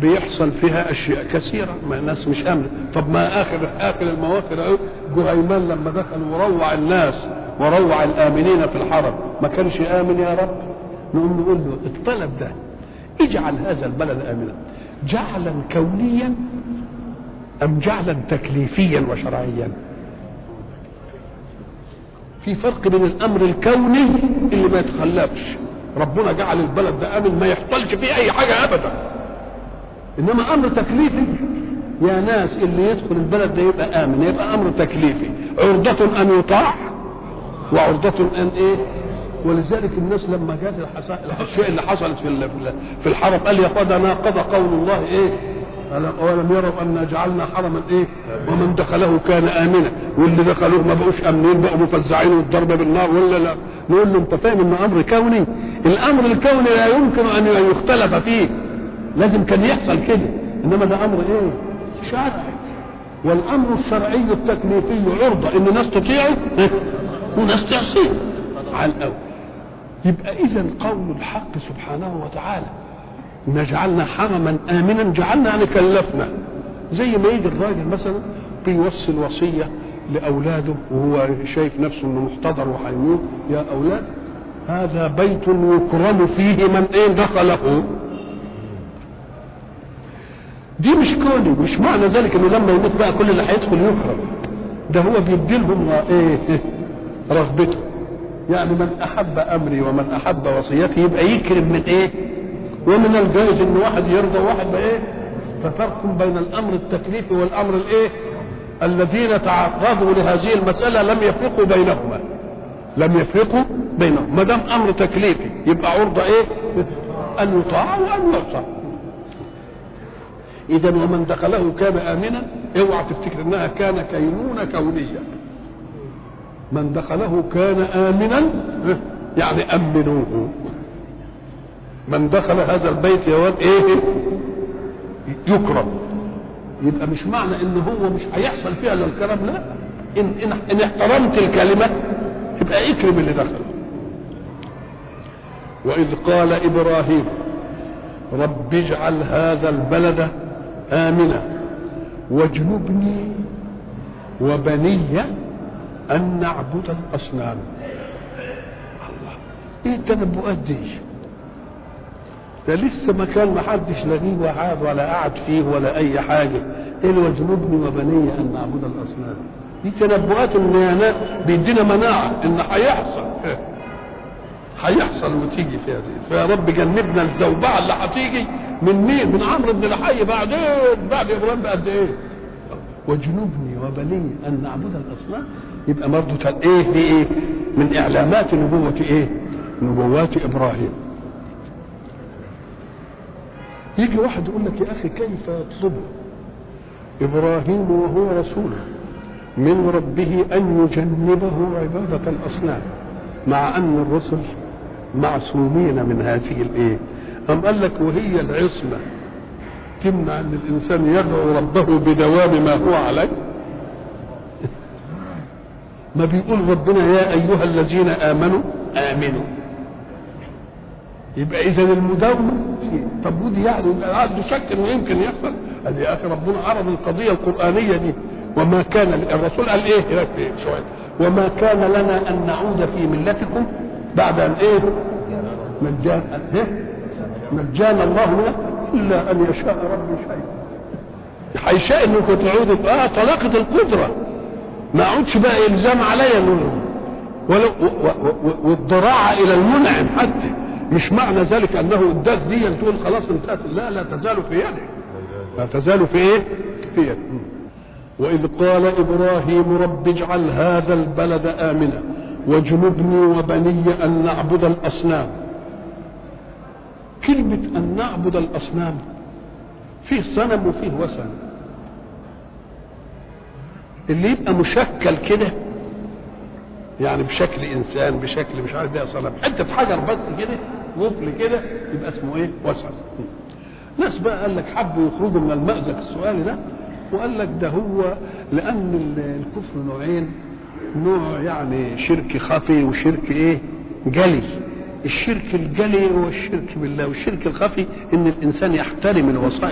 بيحصل فيها اشياء كثيره ما الناس مش امنه طب ما اخر اخر المواخر اهو جهيمان لما دخل وروع الناس وروع الامنين في الحرم ما كانش امن يا رب نقوم نقول له الطلب ده اجعل هذا البلد امنا جعلا كونيا ام جعلا تكليفيا وشرعيا في فرق بين الامر الكوني اللي ما يتخلفش ربنا جعل البلد ده امن ما يحصلش فيه اي حاجه ابدا انما امر تكليفي يا ناس اللي يدخل البلد ده يبقى امن يبقى امر تكليفي عرضة ان يطاع وعرضة ان ايه ولذلك الناس لما جات الاشياء اللي حصلت في في الحرم قال يا قد ناقض قول الله ايه ولم يروا ان جعلنا حرما ايه ومن دخله كان امنا واللي دخلوه ما بقوش امنين بقوا مفزعين والضرب بالنار ولا لا نقول له انت فاهم انه امر كوني الامر الكوني لا يمكن ان يختلف فيه لازم كان يحصل كده انما ده امر ايه شرعي والامر الشرعي التكليفي عرضه ان ناس تطيعه وناس تعصيه على الاول يبقى اذا قول الحق سبحانه وتعالى ان جعلنا حرما امنا جعلنا يعني كلفنا زي ما يجي الراجل مثلا بيوصل وصيه لاولاده وهو شايف نفسه انه محتضر وهيموت يا اولاد هذا بيت يكرم فيه من ايه دخله دي مش كوني مش معنى ذلك انه لما يموت بقى كل اللي هيدخل يكرم ده هو بيدي لهم ايه رغبته يعني من احب امري ومن احب وصيتي يبقى يكرم من ايه ومن الجائز ان واحد يرضى وواحد بايه ففرق بين الامر التكليفي والامر الايه الذين تعرضوا لهذه المساله لم يفرقوا بينهما لم يفرقوا بينهما ما دام امر تكليفي يبقى عرضه ايه ان يطاع وان يعصى اذا ومن دخله كان امنا اوعى تفتكر انها كان كينونه كونيه من دخله كان امنا يعني امنوه من دخل هذا البيت يا واد ايه يكرم يبقى مش معنى ان هو مش هيحصل فيها الا الكلام لا ان ان, إن احترمت الكلمه يبقى اكرم اللي دخل واذ قال ابراهيم رب اجعل هذا البلد امنا واجنبني وبني ان نعبد الاصنام الله ايه التنبؤات دي ده لسه مكان ما حدش لاقيه وقعد ولا قعد فيه ولا اي حاجه ايه واجنبني وبني ان نعبد الاصنام دي تنبؤات ان بيدينا مناعه ان هيحصل هيحصل وتيجي فيها دي فيا رب جنبنا الزوبعه اللي هتيجي من مين؟ من عمرو بن الحي بعدين بعد ابراهيم بقد ايه؟ واجنبني وبني ان نعبد الاصنام يبقى برضه ايه دي ايه؟ من اعلامات نبوه ايه؟ نبوات ابراهيم يجي واحد يقول لك يا اخي كيف يطلب ابراهيم وهو رسول من ربه ان يجنبه عباده الاصنام مع ان الرسل معصومين من هذه الايه أم قال لك وهي العصمة تمنع أن الإنسان يدعو ربه بدوام ما هو عليه ما بيقول ربنا يا أيها الذين آمنوا آمنوا يبقى إذا المداومة طب ودي يعني عنده شك إنه يمكن يحصل قال يا أخي ربنا عرض القضية القرآنية دي وما كان الرسول قال إيه هناك شوية وما كان لنا أن نعود في ملتكم بعد أن إيه مجانا إيه مجانا الله منه الا ان يشاء ربي شيء هيشاء انكم تعودوا اه طلاقه القدره ما اعودش بقى الزام عليا ولو والضراعه الى المنعم حتى مش معنى ذلك انه اداك دي تقول خلاص انتهت لا لا تزال في يده لا تزال في ايه؟ في يده واذ قال ابراهيم رب اجعل هذا البلد امنا واجنبني وبني ان نعبد الاصنام كلمة أن نعبد الأصنام فيه صنم وفيه وثن اللي يبقى مشكل كده يعني بشكل إنسان بشكل مش عارف ده صنم حتة حجر بس كده وفل كده يبقى اسمه إيه؟ وثن ناس بقى قال لك حبوا يخرجوا من المأزق السؤال ده وقال لك ده هو لأن الكفر نوعين نوع يعني شرك خفي وشرك إيه؟ جلي الشرك الجلي هو الشرك بالله والشرك الخفي ان الانسان يحترم الوصايا